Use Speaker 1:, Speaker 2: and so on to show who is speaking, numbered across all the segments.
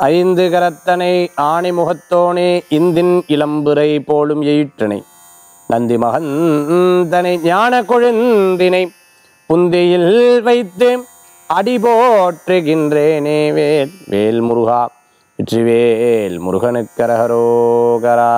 Speaker 1: ஐந்து கரத்தனை ஆணி முகத்தோனே இந்தின் இளம்புரை போலும் எயிற்றனை நந்தி மகந்தனை ஞான கொழுந்தினை புந்தியில் வைத்து அடி போற்றுகின்றேனே வேல் வேல் முருகா வெற்றிவேல் முருகனுக்கரகரோகரா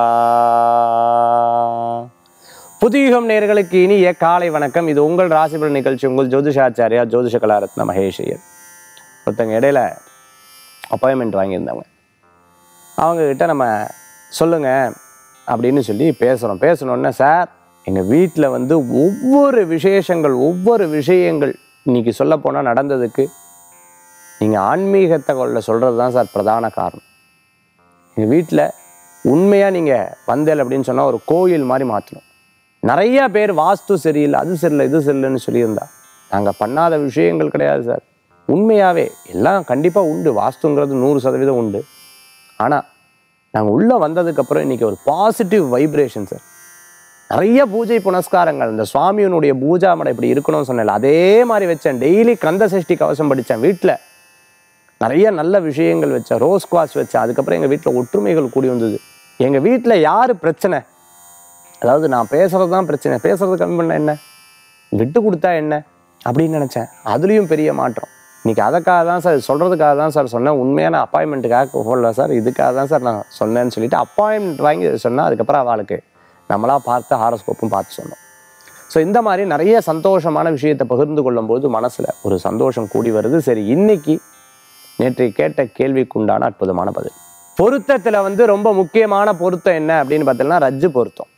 Speaker 1: புதியுகம் நேர்களுக்கு இனிய காலை வணக்கம் இது உங்கள் ராசிபலன் நிகழ்ச்சி உங்கள் ஜோதிஷாச்சாரியா ஜோதிஷ கலாரத்ன மகேஷ் ஐயர் ஒருத்தங்க இடையில அப்பாயின்மெண்ட் வாங்கியிருந்தவங்க அவங்க கிட்ட நம்ம சொல்லுங்க அப்படின்னு சொல்லி பேசுகிறோம் பேசணுன்னே சார் எங்கள் வீட்டில் வந்து ஒவ்வொரு விசேஷங்கள் ஒவ்வொரு விஷயங்கள் இன்னைக்கு சொல்ல போனால் நடந்ததுக்கு நீங்கள் ஆன்மீக தகவலில் சொல்கிறது தான் சார் பிரதான காரணம் எங்கள் வீட்டில் உண்மையாக நீங்கள் வந்தேல் அப்படின்னு சொன்னால் ஒரு கோயில் மாதிரி மாற்றணும் நிறைய பேர் வாஸ்து சரியில்லை அது சரியில்லை இது சரியில்லைன்னு சொல்லியிருந்தா நாங்கள் பண்ணாத விஷயங்கள் கிடையாது சார் உண்மையாகவே எல்லாம் கண்டிப்பாக உண்டு வாஸ்துங்கிறது நூறு சதவீதம் உண்டு ஆனால் நாங்கள் உள்ளே வந்ததுக்கப்புறம் இன்றைக்கி ஒரு பாசிட்டிவ் வைப்ரேஷன் சார் நிறைய பூஜை புனஸ்காரங்கள் இந்த சுவாமியினுடைய பூஜா மடை இப்படி இருக்கணும்னு சொன்னேன் அதே மாதிரி வச்சேன் டெய்லி கந்த சஷ்டி கவசம் படித்தேன் வீட்டில் நிறைய நல்ல விஷயங்கள் வச்சேன் ரோஸ் குவாஸ் வச்சேன் அதுக்கப்புறம் எங்கள் வீட்டில் ஒற்றுமைகள் கூடி வந்தது எங்கள் வீட்டில் யார் பிரச்சனை அதாவது நான் பேசுறது தான் பிரச்சனை பேசுறது கம்மி பண்ண என்ன விட்டு கொடுத்தா என்ன அப்படின்னு நினச்சேன் அதுலேயும் பெரிய மாற்றம் இன்னைக்கு அதுக்காக தான் சார் சொல்கிறதுக்காக தான் சார் சொன்னேன் உண்மையான அப்பாயின்மெண்ட்டுக்காக போடல சார் இதுக்காக தான் சார் நான் சொன்னேன்னு சொல்லிட்டு அப்பாயின்மெண்ட் வாங்கி சொன்னால் அதுக்கப்புறம் அவளுக்கு நம்மளா பார்த்து ஹாரோஸ்கோப்பும் பார்த்து சொன்னோம் ஸோ இந்த மாதிரி நிறைய சந்தோஷமான விஷயத்தை பகிர்ந்து கொள்ளும்போது மனசில் ஒரு சந்தோஷம் கூடி வருது சரி இன்னைக்கு நேற்று கேட்ட கேள்விக்குண்டான அற்புதமான பதில் பொருத்தத்தில் வந்து ரொம்ப முக்கியமான பொருத்தம் என்ன அப்படின்னு பார்த்தீங்கன்னா ரஜ்ஜு பொருத்தம்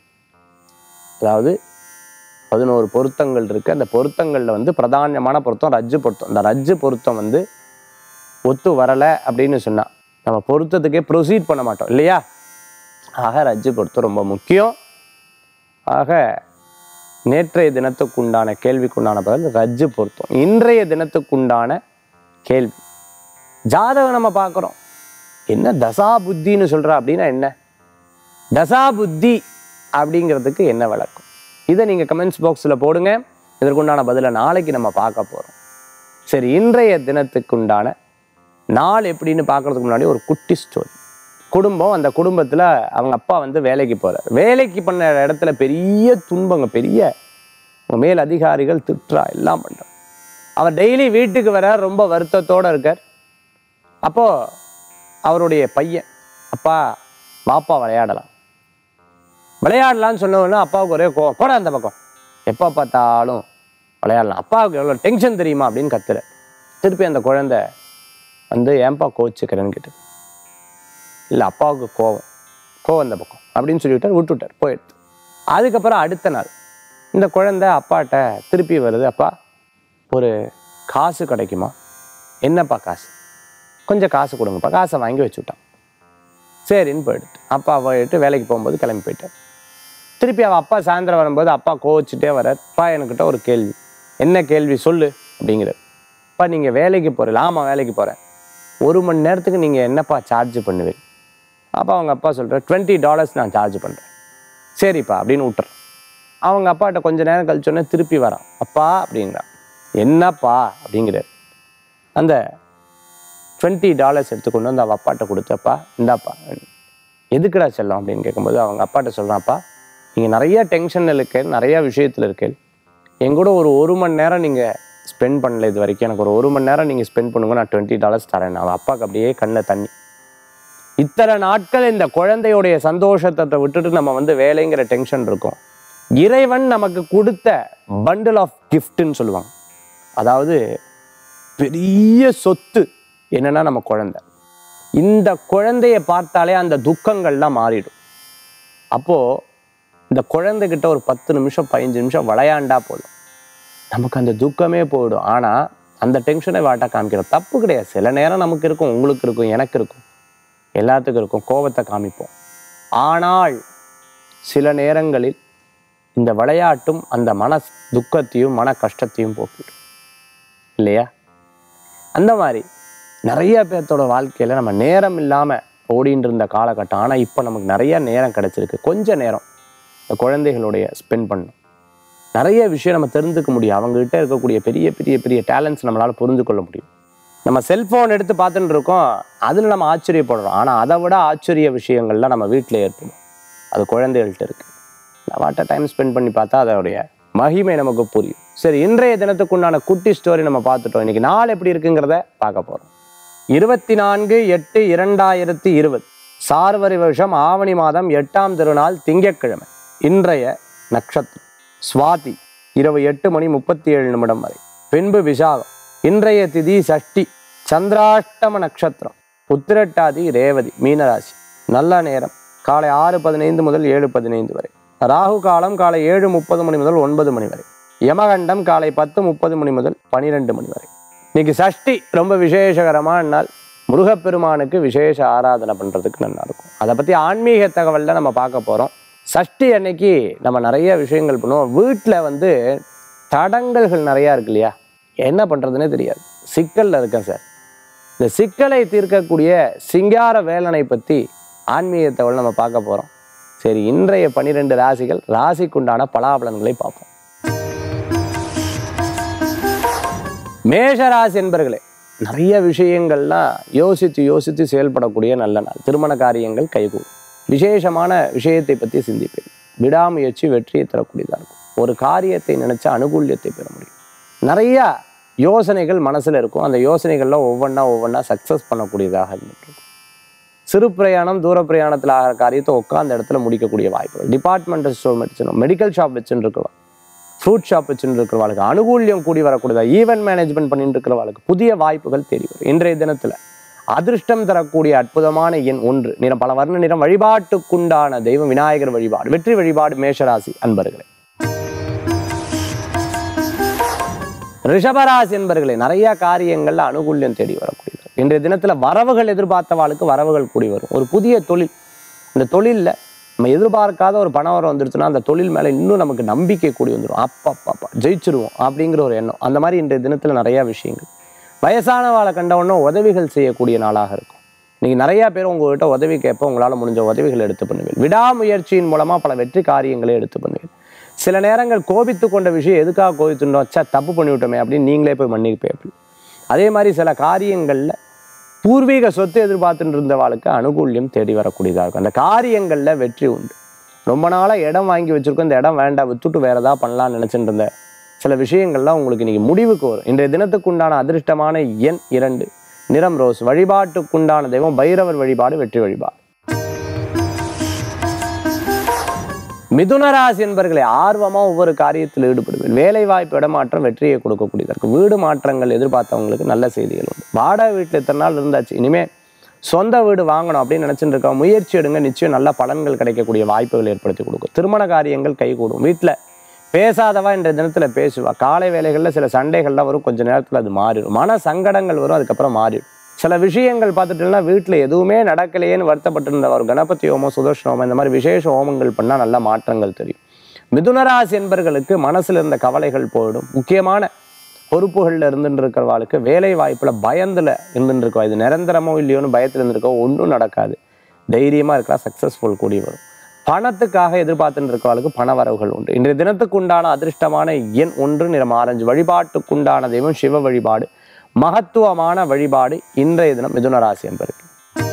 Speaker 1: அதாவது பதினோரு பொருத்தங்கள் இருக்குது அந்த பொருத்தங்களில் வந்து பிரதானமான பொருத்தம் ரஜ்ஜு பொருத்தம் இந்த ரஜ்ஜு பொருத்தம் வந்து ஒத்து வரலை அப்படின்னு சொன்னால் நம்ம பொருத்தத்துக்கே ப்ரொசீட் பண்ண மாட்டோம் இல்லையா ஆக ரஜ்ஜு பொருத்தம் ரொம்ப முக்கியம் ஆக நேற்றைய தினத்துக்குண்டான கேள்விக்குண்டான பதில் ரஜ்ஜு பொருத்தம் இன்றைய தினத்துக்குண்டான கேள்வி ஜாதகம் நம்ம பார்க்குறோம் என்ன தசா புத்தின்னு சொல்கிறா அப்படின்னா என்ன தசா புத்தி அப்படிங்கிறதுக்கு என்ன விளக்கம் இதை நீங்கள் கமெண்ட்ஸ் பாக்ஸில் போடுங்க இதற்குண்டான பதிலை நாளைக்கு நம்ம பார்க்க போகிறோம் சரி இன்றைய தினத்துக்குண்டான நாள் எப்படின்னு பார்க்கறதுக்கு முன்னாடி ஒரு குட்டி ஸ்டோரி குடும்பம் அந்த குடும்பத்தில் அவங்க அப்பா வந்து வேலைக்கு போகிறார் வேலைக்கு பண்ண இடத்துல பெரிய துன்பங்க பெரிய அவங்க மேல் அதிகாரிகள் திட்டுறா எல்லாம் பண்ணுறோம் அவர் டெய்லி வீட்டுக்கு வர ரொம்ப வருத்தத்தோடு இருக்கார் அப்போது அவருடைய பையன் அப்பா வாப்பா விளையாடலாம் விளையாடலாம்னு சொன்னோன்னா அப்பாவுக்கு ஒரே கோ போட அந்த பக்கம் எப்போ பார்த்தாலும் விளையாடலாம் அப்பாவுக்கு எவ்வளோ டென்ஷன் தெரியுமா அப்படின்னு கத்துற திருப்பி அந்த குழந்தை வந்து ஏன்பா கோச்சுக்கிறேன்னு கேட்டது இல்லை அப்பாவுக்கு கோவம் கோவம் அந்த பக்கம் அப்படின்னு சொல்லிவிட்டார் விட்டுவிட்டார் போயிடுது அதுக்கப்புறம் அடுத்த நாள் இந்த குழந்தை அப்பாட்ட திருப்பி வருது அப்பா ஒரு காசு கிடைக்குமா என்னப்பா காசு கொஞ்சம் காசு கொடுங்கப்பா காசை வாங்கி வச்சுட்டான் சரின்னு போயிடுட்டு அப்பா போயிட்டு வேலைக்கு போகும்போது கிளம்பி போயிட்டார் திருப்பி அவள் அப்பா சாயந்தரம் வரும்போது அப்பா கோவிச்சுட்டே வர்றார் அப்பா எனக்கிட்ட ஒரு கேள்வி என்ன கேள்வி சொல்லு அப்படிங்கிறார் அப்பா நீங்கள் வேலைக்கு போகிறீங்க ஆமாம் வேலைக்கு போகிறேன் ஒரு மணி நேரத்துக்கு நீங்கள் என்னப்பா சார்ஜ் பண்ணுவீங்க அப்போ அவங்க அப்பா சொல்கிறார் டுவெண்ட்டி டாலர்ஸ் நான் சார்ஜ் பண்ணுறேன் சரிப்பா அப்படின்னு விட்டுறேன் அவங்க அப்பாட்ட கொஞ்ச நேரம் கழிச்சோன்னே திருப்பி வரான் அப்பா அப்படிங்கிறான் என்னப்பா அப்படிங்கிறார் அந்த டுவெண்ட்டி டாலர்ஸ் எடுத்துக்கொண்டு வந்து அவள் அப்பாட்ட கொடுத்தப்பா இந்தாப்பா எதுக்குடா செல்லம் அப்படின்னு கேட்கும்போது அவங்க அப்பாட்ட சொல்கிறான்ப்பா நீங்கள் நிறைய டென்ஷன் இருக்கு நிறைய விஷயத்தில் இருக்கு என் கூட ஒரு ஒரு மணி நேரம் நீங்கள் ஸ்பெண்ட் பண்ணல இது வரைக்கும் எனக்கு ஒரு ஒரு மணி நேரம் நீங்கள் ஸ்பெண்ட் பண்ணுங்க நான் டுவெண்ட்டி டாலர்ஸ் தரேன் அவன் அப்பாவுக்கு அப்படியே கண்ணில் தண்ணி இத்தனை நாட்கள் இந்த குழந்தையுடைய சந்தோஷத்தை விட்டுட்டு நம்ம வந்து வேலைங்கிற டென்ஷன் இருக்கும் இறைவன் நமக்கு கொடுத்த பண்டில் ஆஃப் கிஃப்ட்னு சொல்லுவாங்க அதாவது பெரிய சொத்து என்னன்னா நம்ம குழந்தை இந்த குழந்தைய பார்த்தாலே அந்த துக்கங்கள்லாம் மாறிடும் அப்போ இந்த குழந்தைகிட்ட ஒரு பத்து நிமிஷம் பதினஞ்சு நிமிஷம் விளையாண்டா போதும் நமக்கு அந்த துக்கமே போயிடும் ஆனால் அந்த டென்ஷனை வாட்டா காமிக்கிறோம் தப்பு கிடையாது சில நேரம் நமக்கு இருக்கும் உங்களுக்கு இருக்கும் எனக்கு இருக்கும் எல்லாத்துக்கும் இருக்கும் கோபத்தை காமிப்போம் ஆனால் சில நேரங்களில் இந்த விளையாட்டும் அந்த மன துக்கத்தையும் மன கஷ்டத்தையும் போக்கிடும் இல்லையா அந்த மாதிரி நிறைய பேர்த்தோட வாழ்க்கையில் நம்ம நேரம் இல்லாமல் ஓடின்னு இருந்த காலகட்டம் ஆனால் இப்போ நமக்கு நிறைய நேரம் கிடச்சிருக்கு கொஞ்ச நேரம் இந்த குழந்தைகளுடைய ஸ்பெண்ட் பண்ணணும் நிறைய விஷயம் நம்ம தெரிஞ்சுக்க முடியும் அவங்ககிட்ட இருக்கக்கூடிய பெரிய பெரிய பெரிய டேலண்ட்ஸ் நம்மளால் புரிந்து கொள்ள முடியும் நம்ம செல்ஃபோன் எடுத்து பார்த்துட்டு இருக்கோம் அதில் நம்ம ஆச்சரியப்படுறோம் ஆனால் அதை விட ஆச்சரிய விஷயங்கள்லாம் நம்ம வீட்டில் ஏற்படும் அது குழந்தைகள்கிட்ட இருக்கு வாட்ட டைம் ஸ்பெண்ட் பண்ணி பார்த்தா அதோடைய மகிமை நமக்கு புரியும் சரி இன்றைய தினத்துக்குண்டான குட்டி ஸ்டோரி நம்ம பார்த்துட்டோம் இன்னைக்கு நாள் எப்படி இருக்குங்கிறத பார்க்க போகிறோம் இருபத்தி நான்கு எட்டு இரண்டாயிரத்தி இருபது சார்வரி வருஷம் ஆவணி மாதம் எட்டாம் திருநாள் திங்கட்கிழமை இன்றைய நட்சத்திரம் சுவாதி இரவு எட்டு மணி முப்பத்தி ஏழு நிமிடம் வரை பின்பு விசாகம் இன்றைய திதி சஷ்டி சந்திராஷ்டம நட்சத்திரம் உத்திரட்டாதி ரேவதி மீனராசி நல்ல நேரம் காலை ஆறு பதினைந்து முதல் ஏழு பதினைந்து வரை ராகு காலம் காலை ஏழு முப்பது மணி முதல் ஒன்பது மணி வரை யமகண்டம் காலை பத்து முப்பது மணி முதல் பனிரெண்டு மணி வரை இன்னைக்கு சஷ்டி ரொம்ப விசேஷகரமான நாள் முருகப்பெருமானுக்கு விசேஷ ஆராதனை பண்ணுறதுக்கு நல்லா இருக்கும் அதை பற்றி ஆன்மீக தகவலில் நம்ம பார்க்க போகிறோம் சஷ்டி அன்னைக்கு நம்ம நிறைய விஷயங்கள் பண்ணுவோம் வீட்டில் வந்து தடங்கல்கள் நிறையா இருக்கு இல்லையா என்ன பண்ணுறதுனே தெரியாது சிக்கலில் இருக்கேன் சார் இந்த சிக்கலை தீர்க்கக்கூடிய சிங்கார வேலனை பற்றி ஆன்மீக தகவல் நம்ம பார்க்க போகிறோம் சரி இன்றைய பனிரெண்டு ராசிகள் ராசிக்குண்டான பலாபலன்களை பார்ப்போம் மேஷராசி என்பர்களே நிறைய விஷயங்கள்லாம் யோசித்து யோசித்து செயல்படக்கூடிய நல்ல நாள் திருமண காரியங்கள் கைகூடும் விசேஷமான விஷயத்தை பற்றி சிந்திப்பேன் விடாமுயற்சி வெற்றியை தரக்கூடியதாக இருக்கும் ஒரு காரியத்தை நினைச்ச அனுகூல்யத்தை பெற முடியும் நிறைய யோசனைகள் மனசில் இருக்கும் அந்த யோசனைகள்லாம் ஒவ்வொன்றா ஒவ்வொன்றா சக்ஸஸ் பண்ணக்கூடியதாக இருந்துட்டு இருக்கும் சிறு பிரயாணம் தூர பிரயாணத்தில் ஆகிற காரியத்தை உட்காந்த இடத்துல முடிக்கக்கூடிய வாய்ப்புகள் டிபார்ட்மெண்டல் ஸ்டோர் வச்சுருக்கோம் மெடிக்கல் ஷாப் வச்சுட்டு இருக்கிறவா ஃப்ரூட் ஷாப் வச்சுட்டு இருக்கிறவாளுக்கு அனுகூல்யம் கூடி வரக்கூடியதா ஈவென்ட் மேனேஜ்மெண்ட் பண்ணிட்டு இருக்கிறவாளுக்கு புதிய வாய்ப்புகள் தேடி வரும் இன்றைய தினத்தில் அதிர்ஷ்டம் தரக்கூடிய அற்புதமான எண் ஒன்று நிறம் பல வர்ண நிறம் வழிபாட்டுக்குண்டான தெய்வம் விநாயகர் வழிபாடு வெற்றி வழிபாடு மேஷராசி அன்பர்களே ரிஷபராசி என்பர்களே நிறைய காரியங்கள்ல அனுகூல்யம் தேடி வரக்கூடியது இன்றைய தினத்துல வரவுகள் எதிர்பார்த்தவாளுக்கு வரவுகள் கூடி வரும் ஒரு புதிய தொழில் இந்த தொழில்ல நம்ம எதிர்பார்க்காத ஒரு பணம் வர வந்துருச்சுன்னா அந்த தொழில் மேல இன்னும் நமக்கு நம்பிக்கை கூடி வந்துடும் அப்பா அப்பா அப்பா ஜெயிச்சிருவோம் அப்படிங்கிற ஒரு எண்ணம் அந்த மாதிரி இன்றைய தினத்துல நிறைய விஷயங்கள் வயசானவாளை கண்ட உடனே உதவிகள் செய்யக்கூடிய நாளாக இருக்கும் இன்னைக்கு நிறைய பேர் உங்ககிட்ட உதவி கேட்ப உங்களால் முடிஞ்ச உதவிகளை எடுத்து பண்ணுவீங்க விடாமுயற்சியின் மூலமா பல வெற்றி காரியங்களை எடுத்து பண்ணுவீங்க சில நேரங்கள் கோபித்து கொண்ட விஷயம் எதுக்காக கோபித்துட்டோம் ச்சே தப்பு பண்ணிவிட்டோமே அப்படின்னு நீங்களே போய் மன்னிப்பேன் அதே மாதிரி சில காரியங்களில் பூர்வீக சொத்து எதிர்பார்த்துட்டு இருந்தவாளுக்கு அனுகூல்யம் தேடி வரக்கூடியதாக இருக்கும் அந்த காரியங்களில் வெற்றி உண்டு ரொம்ப நாளாக இடம் வாங்கி வச்சிருக்கோம் இந்த இடம் வேண்டாம் வித்துட்டு வேற ஏதாவது பண்ணலாம்னு நினச்சிட்டு இருந்த சில விஷயங்கள்லாம் உங்களுக்கு இன்னைக்கு முடிவுக்கு வரும் இன்றைய தினத்துக்குண்டான அதிர்ஷ்டமான எண் இரண்டு நிறம் ரோஸ் வழிபாட்டுக்குண்டான தெய்வம் பைரவர் வழிபாடு வெற்றி வழிபாடு மிதுனராசி என்பர்களே ஆர்வமாக ஒவ்வொரு காரியத்தில் ஈடுபடுவேன் வேலை வாய்ப்பு இடமாற்றம் வெற்றியை கொடுக்கக்கூடியதாக இருக்கும் வீடு மாற்றங்கள் எதிர்பார்த்தவங்களுக்கு நல்ல செய்திகள் உண்டு வாடகை வீட்டில் இத்தனை நாள் இருந்தாச்சு இனிமே சொந்த வீடு வாங்கணும் அப்படின்னு நினச்சிட்டு இருக்கோம் முயற்சி எடுங்க நிச்சயம் நல்ல பலன்கள் கிடைக்கக்கூடிய வாய்ப்புகள் ஏற்படுத்தி கொடுக்கும் திருமண காரியங்கள் கைகூடும் வீட்டில் பேசாதவா இன்றைய தினத்தில் பேசுவா காலை வேலைகளில் சில சண்டைகள்லாம் வரும் கொஞ்ச நேரத்தில் அது மாறிடும் மன சங்கடங்கள் வரும் அதுக்கப்புறம் மாறிடும் சில விஷயங்கள் பார்த்துட்டோம்னா வீட்டில் எதுவுமே நடக்கலையேன்னு வருத்தப்பட்டு இருந்த ஒரு கணபதி ஹோமம் சுதர்ஷன ஹோமம் இந்த மாதிரி விசேஷ ஹோமங்கள் பண்ணால் நல்ல மாற்றங்கள் தெரியும் மிதுனராசி என்பர்களுக்கு மனசில் இருந்த கவலைகள் போயிடும் முக்கியமான பொறுப்புகளில் இருந்துட்டு இருக்கிறவாளுக்கு வேலை வாய்ப்பில் பயத்தில் இருந்துட்டு இருக்கவா இது நிரந்தரமோ இல்லையோன்னு பயத்தில் இருந்திருக்கோ ஒன்றும் நடக்காது தைரியமாக இருக்கலாம் சக்ஸஸ்ஃபுல் கூடி வரும் பணத்துக்காக எதிர்பார்த்துட்டு இருக்கிறவளுக்கு பண வரவுகள் உண்டு இன்றைய தினத்துக்கு உண்டான அதிர்ஷ்டமான எண் ஒன்று நிறம் ஆரஞ்சு வழிபாட்டுக்குண்டான தெய்வம் சிவ வழிபாடு மகத்துவமான வழிபாடு இன்றைய தினம் மிதுனராசி என்பருக்கு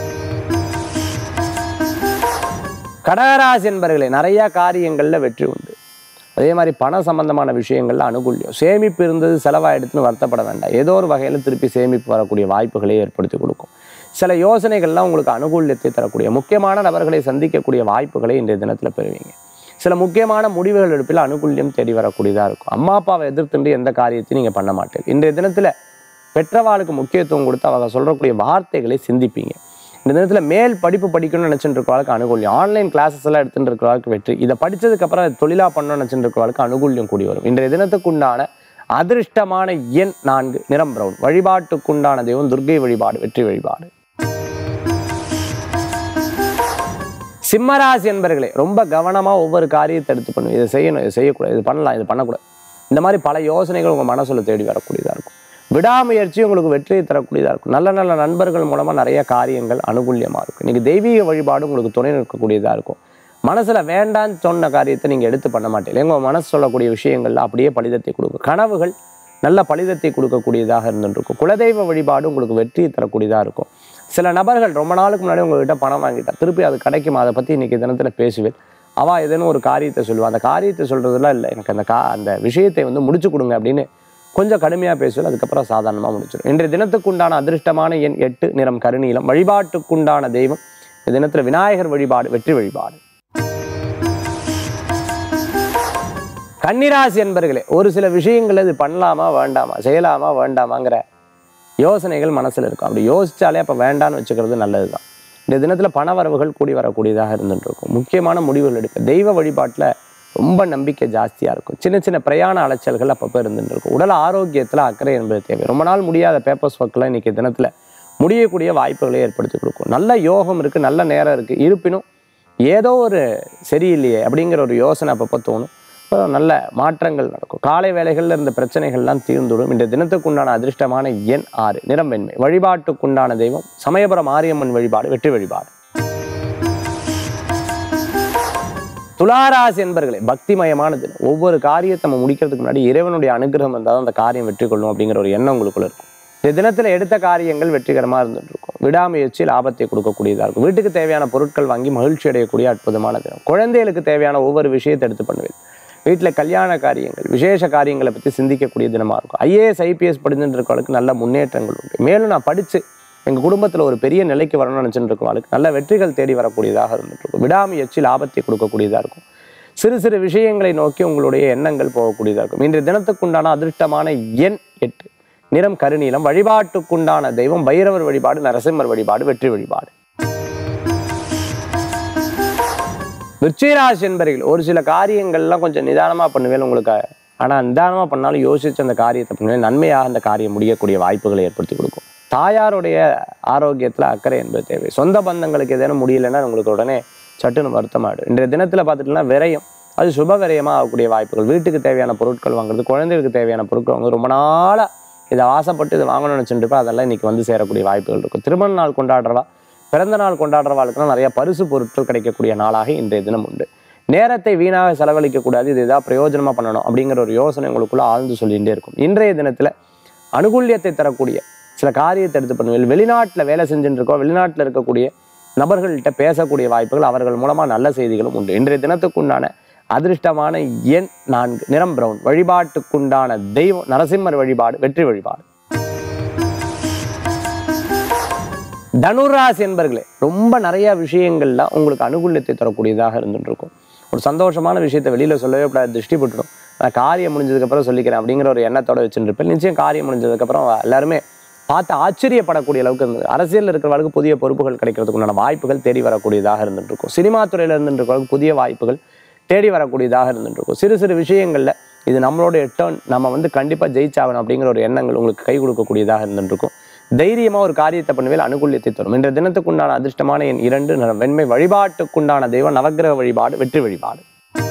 Speaker 1: கடகராசி என்பர்களே நிறைய காரியங்கள்ல வெற்றி உண்டு அதே மாதிரி பண சம்பந்தமான விஷயங்கள்ல அனுகூல்யம் சேமிப்பு இருந்தது செலவாயிடுத்துன்னு வருத்தப்பட வேண்டாம் ஏதோ ஒரு வகையில் திருப்பி சேமிப்பு வரக்கூடிய வாய்ப்புகளை ஏற்படுத்தி கொடுக்கும் சில யோசனைகள்லாம் உங்களுக்கு அனுகூல்யத்தை தரக்கூடிய முக்கியமான நபர்களை சந்திக்கக்கூடிய வாய்ப்புகளை இன்றைய தினத்தில் பெறுவீங்க சில முக்கியமான முடிவுகள் எடுப்பில் அனுகூல்யம் தேடி வரக்கூடியதாக இருக்கும் அம்மா அப்பாவை எதிர்த்துண்டு எந்த காரியத்தையும் நீங்கள் பண்ண மாட்டீங்க இன்றைய தினத்தில் பெற்றவாளுக்கு முக்கியத்துவம் கொடுத்து அவங்க சொல்லக்கூடிய வார்த்தைகளை சிந்திப்பீங்க இந்த தினத்தில் மேல் படிப்பு படிக்கணும்னு நினச்சிட்டு இருக்கிறவளுக்கு அனுகூல்யம் ஆன்லைன் கிளாஸஸ் எல்லாம் எடுத்துட்டு இருக்கிறவளுக்கு வெற்றி இதை படிச்சதுக்கப்புறம் அதை தொழிலாக பண்ணணும்னு நினச்சிட்டு இருக்கிறவளுக்கு அனுகூல்யம் கூடி வரும் இன்றைய தினத்துக்குண்டான அதிர்ஷ்டமான எண் நான்கு நிறம் பிரவுன் வழிபாட்டுக்குண்டான தெய்வம் துர்க்கை வழிபாடு வெற்றி வழிபாடு சிம்மராசி என்பர்களே ரொம்ப கவனமாக ஒவ்வொரு காரியத்தை எடுத்து பண்ணும் இதை செய்யணும் இதை செய்யக்கூடாது இது பண்ணலாம் இது பண்ணக்கூடாது இந்த மாதிரி பல யோசனைகள் உங்கள் மனசுல தேடி வரக்கூடியதாக இருக்கும் விடாமுயற்சி உங்களுக்கு வெற்றியை தரக்கூடியதாக இருக்கும் நல்ல நல்ல நண்பர்கள் மூலமாக நிறைய காரியங்கள் அனுகூல்யமாக இருக்கும் இன்னைக்கு தெய்வீக வழிபாடு உங்களுக்கு துணை நிற்கக்கூடியதாக இருக்கும் மனசில் வேண்டான்னு சொன்ன காரியத்தை நீங்கள் எடுத்து பண்ண மாட்டீங்க உங்கள் மனசு சொல்லக்கூடிய விஷயங்கள்ல அப்படியே பலிதத்தை கொடுக்கும் கனவுகள் நல்ல பலிதத்தை கொடுக்கக்கூடியதாக இருந்துருக்கும் குலதெய்வ வழிபாடு உங்களுக்கு வெற்றியை தரக்கூடியதாக இருக்கும் சில நபர்கள் ரொம்ப நாளுக்கு முன்னாடி உங்ககிட்ட பணம் வாங்கிட்டா திருப்பி அது கிடைக்குமா அதை பற்றி இன்னைக்கு தினத்தில் பேசுவேன் அவள் ஏதேனும் ஒரு காரியத்தை சொல்லுவாள் அந்த காரியத்தை சொல்கிறதுலாம் இல்லை எனக்கு அந்த கா அந்த விஷயத்தை வந்து முடிச்சு கொடுங்க அப்படின்னு கொஞ்சம் கடுமையாக பேசுவேன் அதுக்கப்புறம் சாதாரணமாக முடிச்சிடும் இன்றைய தினத்துக்கு உண்டான அதிர்ஷ்டமான எண் எட்டு நிறம் கருநீலம் வழிபாட்டுக்குண்டான தெய்வம் இந்த தினத்தில் விநாயகர் வழிபாடு வெற்றி வழிபாடு கன்னிராசி என்பர்களே ஒரு சில விஷயங்கள் இது பண்ணலாமா வேண்டாமா செய்யலாமா வேண்டாமாங்கிற யோசனைகள் மனசில் இருக்கும் அப்படி யோசிச்சாலே அப்போ வேண்டான்னு வச்சுக்கிறது நல்லது தான் இந்த தினத்தில் பண வரவுகள் கூடி வரக்கூடியதாக இருந்துட்டு இருக்கும் முக்கியமான முடிவுகள் எடுக்க தெய்வ வழிபாட்டில் ரொம்ப நம்பிக்கை ஜாஸ்தியாக இருக்கும் சின்ன சின்ன பிரயாண அலைச்சல்கள் அப்பப்போ இருந்துட்டு இருக்கும் உடல் ஆரோக்கியத்தில் அக்கறை என்பது தேவை ரொம்ப நாள் முடியாத பேப்பர்ஸ் ஒர்க்கெலாம் இன்றைக்கி தினத்தில் முடியக்கூடிய வாய்ப்புகளை ஏற்படுத்தி கொடுக்கும் நல்ல யோகம் இருக்குது நல்ல நேரம் இருக்குது இருப்பினும் ஏதோ ஒரு சரியில்லையே அப்படிங்கிற ஒரு யோசனை அப்பப்போ தோணும் அப்போ நல்ல மாற்றங்கள் நடக்கும் காலை வேலைகளில் இருந்த பிரச்சனைகள்லாம் தீர்ந்துடும் இந்த தினத்துக்குண்டான அதிர்ஷ்டமான எண் ஆறு நிறம் வெண்மை வழிபாட்டுக்குண்டான தெய்வம் சமயபுரம் மாரியம்மன் வழிபாடு வெற்றி வழிபாடு துளாராசி என்பர்களே பக்திமயமான தினம் ஒவ்வொரு காரியத்தை நம்ம முடிக்கிறதுக்கு முன்னாடி இறைவனுடைய அனுகிரகம் இருந்தால் தான் அந்த காரியம் வெற்றி கொள்ளும் அப்படிங்கிற ஒரு எண்ணம் உங்களுக்குள்ள இருக்கும் இந்த தினத்தில் எடுத்த காரியங்கள் வெற்றிகரமாக இருந்துட்டு இருக்கும் விடாமுயற்சி லாபத்தை கொடுக்கக்கூடியதாக இருக்கும் வீட்டுக்கு தேவையான பொருட்கள் வாங்கி மகிழ்ச்சி அடையக்கூடிய அற்புதமான தினம் குழந்தைகளுக்கு தேவையான ஒவ்வொரு விஷயத்தை எடுத்து பண்ணுவேன் வீட்டில் கல்யாண காரியங்கள் விசேஷ காரியங்களை பற்றி சிந்திக்கக்கூடிய தினமாக இருக்கும் ஐஏஎஸ் ஐபிஎஸ் படிச்சுட்டு இருக்கவங்களுக்கு நல்ல முன்னேற்றங்கள் உண்டு மேலும் நான் படித்து எங்கள் குடும்பத்தில் ஒரு பெரிய நிலைக்கு வரணும்னு நினச்சிட்டு இருக்கவங்களுக்கு நல்ல வெற்றிகள் தேடி வரக்கூடியதாக இருந்துட்டு இருக்கும் விடாமுயற்சி லாபத்தை கொடுக்கக்கூடியதாக இருக்கும் சிறு சிறு விஷயங்களை நோக்கி உங்களுடைய எண்ணங்கள் போகக்கூடியதாக இருக்கும் இன்றைய தினத்துக்குண்டான அதிர்ஷ்டமான எண் எட்டு நிறம் கருநீலம் வழிபாட்டுக்குண்டான தெய்வம் பைரவர் வழிபாடு நரசிம்மர் வழிபாடு வெற்றி வழிபாடு விருச்சிகராசி என்பர்கள் ஒரு சில காரியங்கள்லாம் கொஞ்சம் நிதானமாக பண்ணுவேன் உங்களுக்கு ஆனால் நிதானமாக பண்ணாலும் யோசிச்சு அந்த காரியத்தை பண்ணுவேன் நன்மையாக அந்த காரியம் முடியக்கூடிய வாய்ப்புகளை ஏற்படுத்தி கொடுக்கும் தாயாருடைய ஆரோக்கியத்தில் அக்கறை என்பது தேவை சொந்த பந்தங்களுக்கு எதேனும் முடியலைன்னா உங்களுக்கு உடனே சட்டுன்னு வருத்தமாயிடும் இன்றைய தினத்தில் பார்த்துட்டோம்னா விரயம் அது சுப விரயமாக ஆகக்கூடிய வாய்ப்புகள் வீட்டுக்கு தேவையான பொருட்கள் வாங்குறது குழந்தைகளுக்கு தேவையான பொருட்கள் வாங்குறது ரொம்ப நாளாக இதை ஆசைப்பட்டு இதை வாங்கணும்னு நினச்சிட்டு இருப்பேன் அதெல்லாம் இன்னைக்கு வந்து சேரக்கூடிய வாய்ப்புகள் இருக்கும் திருமண நாள் கொண்டாடுறவா பிறந்த நாள் கொண்டாடுறவாளுக்குலாம் நிறைய பரிசு பொருட்கள் கிடைக்கக்கூடிய நாளாக இன்றைய தினம் உண்டு நேரத்தை வீணாக செலவழிக்கக்கூடாது இது ஏதாவது பிரயோஜனமாக பண்ணணும் அப்படிங்கிற ஒரு யோசனை உங்களுக்குள்ள ஆழ்ந்து சொல்லிகிட்டே இருக்கும் இன்றைய தினத்தில் அனுகூல்யத்தை தரக்கூடிய சில காரியத்தை எடுத்து பண்ணுவீங்க வெளிநாட்டில் வேலை செஞ்சுட்டு இருக்கோம் வெளிநாட்டில் இருக்கக்கூடிய நபர்கள்கிட்ட பேசக்கூடிய வாய்ப்புகள் அவர்கள் மூலமாக நல்ல செய்திகளும் உண்டு இன்றைய தினத்துக்குண்டான அதிர்ஷ்டமான எண் நான்கு நிறம் பிரவுன் வழிபாட்டுக்குண்டான தெய்வம் நரசிம்மர் வழிபாடு வெற்றி வழிபாடு தனுராசி என்பர்களே ரொம்ப நிறைய விஷயங்கள்லாம் உங்களுக்கு அனுகூல்யத்தை தரக்கூடியதாக இருந்துட்டு இருக்கும் ஒரு சந்தோஷமான விஷயத்தை வெளியில சொல்லவே கூடாது திருஷ்டி போட்டுடும் நான் காரியம் முடிஞ்சதுக்கப்புறம் சொல்லிக்கிறேன் அப்படிங்கிற ஒரு எண்ணத்தோட வச்சுட்டு இருப்பேன் நிச்சயம் காரியம் முடிஞ்சதுக்கப்புறம் எல்லாருமே பார்த்து ஆச்சரியப்படக்கூடிய அளவுக்கு இருந்தது அரசியலில் இருக்கிறவர்களுக்கு புதிய பொறுப்புகள் கிடைக்கிறதுக்குண்டான வாய்ப்புகள் தேடி வரக்கூடியதாக இருந்துட்டு இருக்கும் சினிமா துறையில் இருந்துட்டு இருக்கிறவங்களுக்கு புதிய வாய்ப்புகள் தேடி வரக்கூடியதாக இருந்துட்டு இருக்கும் சிறு சிறு விஷயங்களில் இது நம்மளோட டேர்ன் நம்ம வந்து கண்டிப்பாக ஜெயிச்சாகணும் அப்படிங்கிற ஒரு எண்ணங்கள் உங்களுக்கு கை கொடுக்கக்கூடியதாக இருந்துட்டு இருக்கும் தைரியமாக ஒரு காரியத்தை பண்ணுவேல் அனுகூல்யத்தை தரும் இன்றைய தினத்துக்குண்டான அதிர்ஷ்டமான என் இரண்டு நிறம் வெண்மை வழிபாட்டுக்குண்டான தெய்வம் நவக்கிரக வழிபாடு வெற்றி வழிபாடு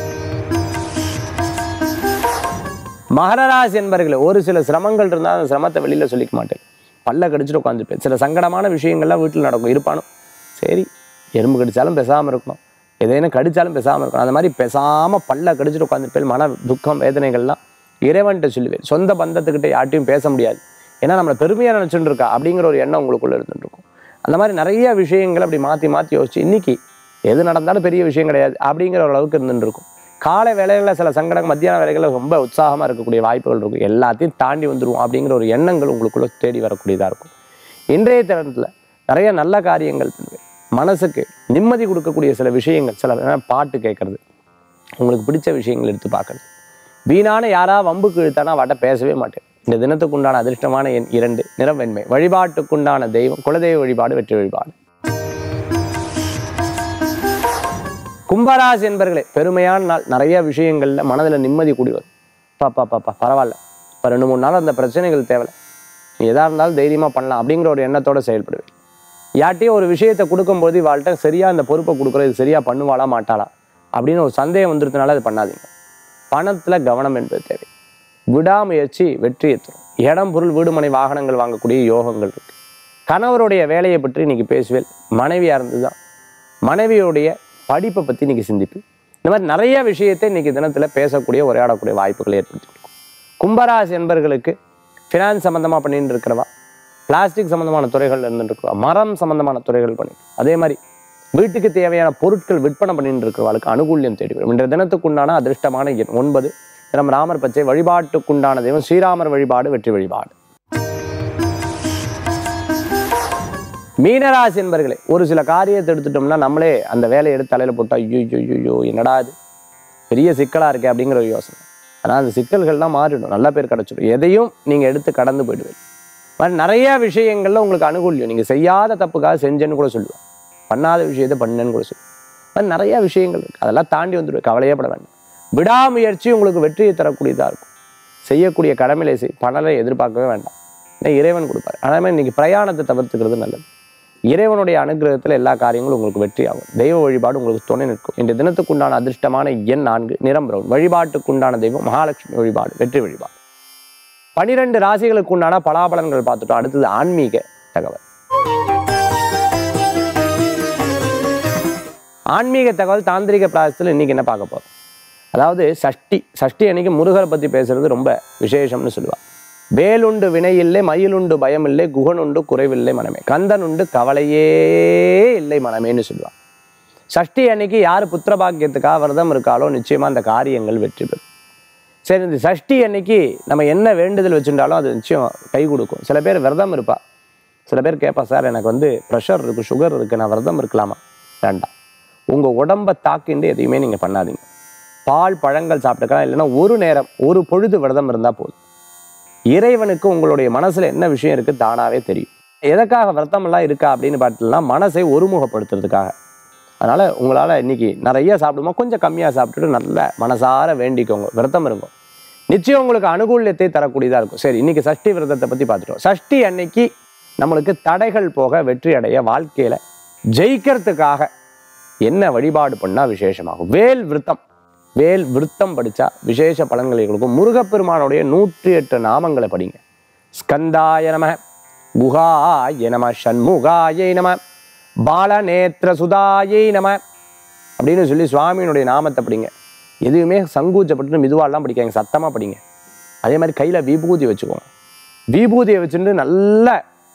Speaker 1: மகரராசி என்பர்களே ஒரு சில சிரமங்கள் இருந்தால் அந்த சிரமத்தை வெளியில் சொல்லிக்க மாட்டேன் பல்ல கடிச்சிட்டு உட்காந்துருப்பேன் சில சங்கடமான விஷயங்கள்லாம் வீட்டில் நடக்கும் இருப்பானோ சரி எறும்பு கடிச்சாலும் பேசாமல் இருக்கணும் எதேனும் கடிச்சாலும் பேசாமல் இருக்கணும் அந்த மாதிரி பேசாமல் பல்ல கடிச்சிட்டு உட்காந்துருப்பேன் மன துக்கம் வேதனைகள்லாம் இறைவன்கிட்ட சொல்லுவேன் சொந்த பந்தத்துக்கிட்ட யார்ட்டையும் பேச முடியாது ஏன்னா நம்மளை பெருமையாக நினச்சிட்டு இருக்கா அப்படிங்கிற ஒரு எண்ணம் உங்களுக்குள்ள இருந்துட்டு இருக்கும் அந்த மாதிரி நிறைய விஷயங்கள் அப்படி மாற்றி மாற்றி யோசிச்சு இன்னைக்கு எது நடந்தாலும் பெரிய விஷயம் கிடையாது அப்படிங்கிற ஒரு அளவுக்கு இருந்துட்டு இருக்கும் காலை வேலைகளில் சில சங்கடம் மத்தியான வேலைகளில் ரொம்ப உற்சாகமாக இருக்கக்கூடிய வாய்ப்புகள் இருக்கும் எல்லாத்தையும் தாண்டி வந்துருவோம் அப்படிங்கிற ஒரு எண்ணங்கள் உங்களுக்குள்ள தேடி வரக்கூடியதாக இருக்கும் இன்றைய தினத்தில் நிறைய நல்ல காரியங்கள் பண்ணுவேன் மனசுக்கு நிம்மதி கொடுக்கக்கூடிய சில விஷயங்கள் சில நேரம் பாட்டு கேட்கறது உங்களுக்கு பிடிச்ச விஷயங்கள் எடுத்து பார்க்கறது வீணான யாரா வம்புக்கு இழுத்தானா அவட்ட பேசவே மாட்டேன் இந்த தினத்துக்குண்டான அதிர்ஷ்டமான எண் இரண்டு நிறம் வெண்மை வழிபாட்டுக்குண்டான தெய்வம் குலதெய்வ வழிபாடு வெற்றி வழிபாடு கும்பராசி என்பர்களே பெருமையான நாள் நிறைய விஷயங்கள்ல மனதில் நிம்மதி கூடி வரும் பாப்பா பாப்பா பரவாயில்ல இப்போ ரெண்டு மூணு நாள் அந்த பிரச்சனைகள் தேவை நீ எதா இருந்தாலும் தைரியமாக பண்ணலாம் அப்படிங்கிற ஒரு எண்ணத்தோட செயல்படுவேன் யார்ட்டையும் ஒரு விஷயத்தை கொடுக்கும்போது இவாள்கிட்ட சரியாக அந்த பொறுப்பை கொடுக்குறது சரியாக பண்ணுவாளா மாட்டாளா அப்படின்னு ஒரு சந்தேகம் வந்துருதுனால அது பண்ணாதீங்க பணத்தில் கவனம் என்பது தேவை விடாமுயற்சி வெற்றியை தரும் இடம் பொருள் வீடு மனை வாகனங்கள் வாங்கக்கூடிய யோகங்கள் இருக்கு கணவருடைய வேலையை பற்றி இன்னைக்கு பேசுவேன் மனைவியாக இருந்து தான் மனைவியுடைய படிப்பை பற்றி இன்னைக்கு சிந்திப்பு இந்த மாதிரி நிறைய விஷயத்தை இன்னைக்கு தினத்தில் பேசக்கூடிய உரையாடக்கூடிய வாய்ப்புகளை ஏற்படுத்தி கொடுக்கும் கும்பராசி என்பர்களுக்கு ஃபினான்ஸ் சம்மந்தமாக பண்ணிட்டு இருக்கிறவா பிளாஸ்டிக் சம்மந்தமான துறைகள் இருந்துட்டு இருக்கிறவா மரம் சம்மந்தமான துறைகள் பண்ணி அதே மாதிரி வீட்டுக்கு தேவையான பொருட்கள் விற்பனை பண்ணிட்டு இருக்கிறவர்களுக்கு அனுகூல்யம் தேடி வரும் இன்றைய தினத்துக்குண்டான அதிர்ஷ்டமான எண் ஒன்பது தினம் ராமர் பச்சை வழிபாட்டுக்குண்டான தெய்வம் ஸ்ரீராமர் வழிபாடு வெற்றி வழிபாடு மீனராசி என்பர்களே ஒரு சில காரியத்தை எடுத்துட்டோம்னா நம்மளே அந்த வேலையை எடுத்து தலையில போட்டா ஐயோ ஐயோ ஐயோ என்னடா இது பெரிய சிக்கலா இருக்கே அப்படிங்கிற ஒரு யோசனை ஆனால் அந்த சிக்கல்கள்லாம் மாறிடும் நல்ல பேர் கிடைச்சிடும் எதையும் நீங்க எடுத்து கடந்து போயிடுவீங்க மாதிரி நிறைய விஷயங்கள்ல உங்களுக்கு அனுகூல்யம் நீங்க செய்யாத தப்புக்காக செஞ்சேன்னு கூட சொல்லுவேன் பண்ணாத விஷயத்தை பண்ணேன்னு கூட சொல்லுவேன் மாதிரி நிறைய விஷயங்கள் இருக்கு அதெல்லாம் தாண்டி வந்துடுவேன் கவலையே பட வேண்டாம் விடாமுயற்சி உங்களுக்கு வெற்றியை தரக்கூடியதா இருக்கும் செய்யக்கூடிய கடமையில செய் பணலை எதிர்பார்க்கவே வேண்டாம் ஏன்னா இறைவன் கொடுப்பாரு அதே மாதிரி இன்னைக்கு பிரயாணத்தை தவிர்த்துக்கிறது நல்லது இறைவனுடைய அனுகிரகத்தில் எல்லா காரியங்களும் உங்களுக்கு வெற்றியாகும் தெய்வ வழிபாடு உங்களுக்கு துணை நிற்கும் இன்றைய தினத்துக்குண்டான அதிர்ஷ்டமான எண் நான்கு நிறம் பிரவுன் வழிபாட்டுக்குண்டான தெய்வம் மகாலட்சுமி வழிபாடு வெற்றி வழிபாடு பனிரெண்டு ராசிகளுக்கு உண்டான பலாபலன்கள் பார்த்துட்டோம் அடுத்தது ஆன்மீக தகவல் ஆன்மீக தகவல் தாந்திரிக பிராயசத்தில் இன்னைக்கு என்ன பார்க்க போறோம் அதாவது சஷ்டி சஷ்டி அன்னைக்கு முருகரை பத்தி பேசுறது ரொம்ப விசேஷம்னு சொல்லுவா வேலுண்டு வினை இல்லை மயிலுண்டு பயம் இல்லை குகனுண்டு குறைவில்லை மனமே கந்தன் உண்டு கவலையே இல்லை மனமேன்னு சொல்லுவா சஷ்டி அன்னைக்கு யார் புத்திர பாக்கியத்துக்காக விரதம் இருக்காளோ நிச்சயமா அந்த காரியங்கள் வெற்றி பெறும் சரி இந்த சஷ்டி அன்னைக்கு நம்ம என்ன வேண்டுதல் வச்சுட்டாலும் அது நிச்சயம் கை கொடுக்கும் சில பேர் விரதம் இருப்பா சில பேர் கேட்பா சார் எனக்கு வந்து ப்ரெஷர் இருக்கு சுகர் இருக்கு நான் விரதம் இருக்கலாமா வேண்டாம் உங்க உடம்பை தாக்கிண்டு எதையுமே நீங்க பண்ணாதீங்க பால் பழங்கள் சாப்பிட்டுக்கலாம் இல்லைன்னா ஒரு நேரம் ஒரு பொழுது விரதம் இருந்தா போதும் இறைவனுக்கு உங்களுடைய மனசுல என்ன விஷயம் இருக்கு தானாவே தெரியும் எதற்காக விரதம் எல்லாம் இருக்கா அப்படின்னு பார்த்தீங்கன்னா மனசை ஒருமுகப்படுத்துறதுக்காக அதனால உங்களால இன்னைக்கு நிறைய சாப்பிடுமா கொஞ்சம் கம்மியா சாப்பிட்டுட்டு நல்ல மனசார வேண்டிக்கோங்க விரதம் இருங்க நிச்சயம் உங்களுக்கு அனுகூல்யத்தை தரக்கூடியதா இருக்கும் சரி இன்னைக்கு சஷ்டி விரதத்தை பத்தி பார்த்துட்டோம் சஷ்டி அன்னைக்கு நம்மளுக்கு தடைகள் போக வெற்றி அடைய வாழ்க்கையில ஜெயிக்கிறதுக்காக என்ன வழிபாடு பண்ணா விசேஷமாகும் வேல் விருத்தம் வேல் விருத்தம் படிச்சா விசேஷ பலன்களை கொடுக்கும் முருகப்பெருமானுடைய நூற்றி எட்டு நாமங்களை படிங்க ஸ்கந்தாய நம குஹாய நம ஷண்முகாயை நம பாலநேத்திர சுதாயை நம அப்படின்னு சொல்லி சுவாமியினுடைய நாமத்தை படிங்க எதுவுமே சங்கூச்சப்பட்டு மெதுவாலாம் படிக்காங்க சத்தமாக படிங்க அதே மாதிரி கையில் விபூதி வச்சுக்கோங்க விபூதியை வச்சுட்டு நல்ல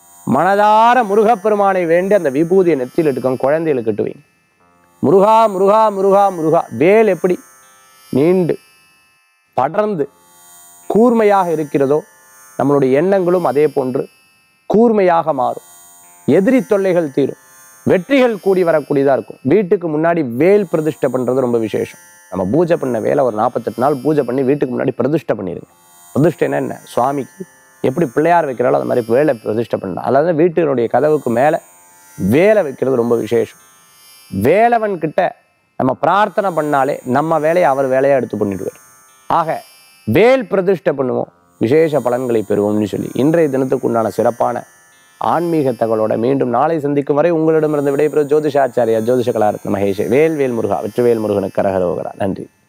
Speaker 1: மனதார முருகப்பெருமானை வேண்டி அந்த விபூதியை நெத்தியில் எடுக்கோங்க குழந்தைகளுக்கு கட்டுவீங்க முருகா முருகா முருகா முருகா வேல் எப்படி நீண்டு படர்ந்து கூர்மையாக இருக்கிறதோ நம்மளுடைய எண்ணங்களும் அதே போன்று கூர்மையாக மாறும் எதிரி தொல்லைகள் தீரும் வெற்றிகள் கூடி வரக்கூடியதாக இருக்கும் வீட்டுக்கு முன்னாடி வேல் பிரதிஷ்டை பண்ணுறது ரொம்ப விசேஷம் நம்ம பூஜை பண்ண வேலை ஒரு நாற்பத்தெட்டு நாள் பூஜை பண்ணி வீட்டுக்கு முன்னாடி பிரதிஷ்டை பண்ணிடுங்க பிரதிஷ்டைனா என்ன சுவாமிக்கு எப்படி பிள்ளையார் வைக்கிறாலோ அது மாதிரி வேலை பிரதிஷ்டை பண்ணலாம் அதாவது வீட்டினுடைய கதவுக்கு மேலே வேலை வைக்கிறது ரொம்ப விசேஷம் வேலவன் கிட்ட நம்ம பிரார்த்தனை பண்ணாலே நம்ம வேலையை அவர் வேலையை எடுத்து பண்ணிடுவார் ஆக வேல் பிரதிஷ்டை பண்ணுவோம் விசேஷ பலன்களை பெறுவோம்னு சொல்லி இன்றைய தினத்துக்கு உண்டான சிறப்பான ஆன்மீக தகவலோட மீண்டும் நாளை சந்திக்கும் வரை உங்களிடமிருந்து விடைபெறும் ஜோதிஷாச்சாரியா ஜோதிஷ கலாரத்ன மகேஷ் வேல் வேல் முருகா வெற்றிவேல் முருகனுக்கு கரகரோகரா நன்றி